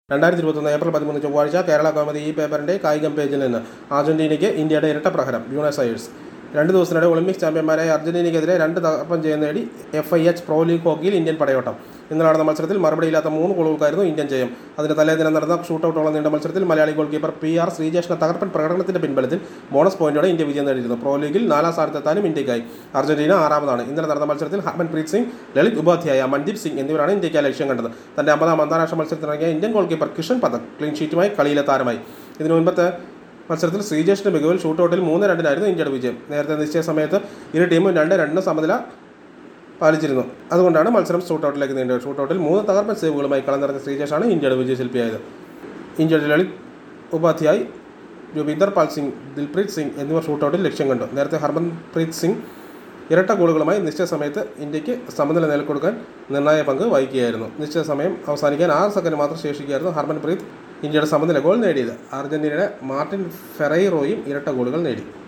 രണ്ടായിരത്തി ഇരുപത്തൊന്ന് ഏപ്രിൽ പതിമൂന്ന് ചൊവ്വാഴ്ച കേരള കോമതി ഈ പേപ്പറിന്റെ കായികം പേജിൽ നിന്ന് അർജന്റീനയ്ക്ക് ഇന്ത്യയുടെ ഇരട്ട പ്രഹരം ബ്യൂണസ് അയേഴ്സ് രണ്ട് ദിവസത്തിനിടെ ഒളിമ്പിക്സ് ചാമ്പ്യന്മാരായ അർജന്റീനയ്ക്കെതിരെ രണ്ട് തകർപ്പൻ ജയം നേടി F I H pro league ഹോക്കിയിൽ ഇന്ത്യൻ പടയോട്ടം ഇന്നലെ നടന്ന മത്സരത്തിൽ മറുപടിയില്ലാത്ത മൂന്ന് ഗോളുകൾക്കായിരുന്നു ഇന്ത്യൻ ജയം അതിന് തലേദിനം നടന്ന ഷൂട്ടൌട്ടോളം നീണ്ട മത്സരത്തിൽ Malayali goalkeeper P R ശ്രീജേഷിന്റെ തകർപ്പൻ പ്രകടനത്തിന്റെ പിൻബലത്തിൽ ബോണസ് പോയിന്റോടെ ഇന്ത്യ വിജയം നേടിയിരുന്നു പ്രോ ലീഗിൽ നാലാം സ്ഥാനത്തെത്താനും ഇന്ത്യക്കായി അർജന്റീന ആറാമതാണ് ഇന്നലെ നടന്ന മത്സരത്തിൽ ഹർമൻപ്രീത് സിംഗ് ലളിത് ഉപാധ്യായ മൻദീപ് സിംഗ് എന്നിവരാണ് ഇന്ത്യയ്ക്ക് ലക്ഷ്യം കണ്ടത് തന്റെ അമ്പതാം അന്താരാഷ്ട്ര മത്സരത്തിനിറങ്ങിയ Indian goal keeper Kishan Pathak clean ഷീറ്റുമായി കളിയിലെ താരമായി ഇതിനു മുൻപത്തെ മത്സരത്തിൽ ശ്രീജേഷിന്റെ മികവിൽ ഷൂട്ടൌട്ടിൽ മൂന്ന് രണ്ടിനായിരുന്നു ഇന്ത്യയുടെ വിജയം നേരത്തെ നിശ്ചയ സമയത്ത് ഇരു ടീമും രണ്ട് രണ്ടിന് സമനില പാലിച്ചിരുന്നു അതുകൊണ്ടാണ് മത്സരം ഷൂട്ടൌട്ടിലേക്ക് നീണ്ടത് ഷൂട്ടൌട്ടിൽ മൂന്ന് തകർപ്പൻ സേവുകളുമായി കളം നിറഞ്ഞ ശ്രീജേഷാണ് ഇന്ത്യയുടെ വിജയശില്പിയായത് ഇന്ത്യയുടെ ലളിത് ഉപാധ്യായ് രൂപീന്ദർ പാൽ സിംഗ് ദിൽപ്രീത് സിംഗ് എന്നിവർ ഷൂട്ടൌട്ടിൽ ലക്ഷ്യം കണ്ടു നേരത്തെ ഹർമൻപ്രീത് സിംഗ് ഇരട്ട ഗോളുകളുമായി നിശ്ചയ സമയത്ത് ഇന്ത്യക്ക് സമനില നേടിക്കൊടുക്കാൻ നിർണായക പങ്ക് വഹിക്കുകയായിരുന്നു നിശ്ചയ സമയം അവസാനിക്കാൻ ആറ് സെക്കൻഡ് മാത്രം ശേഷിക്കുകയായിരുന്നു ഹർമൻപ്രീത് ഇന്ത്യയുടെ സമനില ഗോൾ നേടിയത് അർജന്റീനയുടെ മാർട്ടിൻ ഫെറൈറോയും ഇരട്ട ഗോളുകൾ നേടി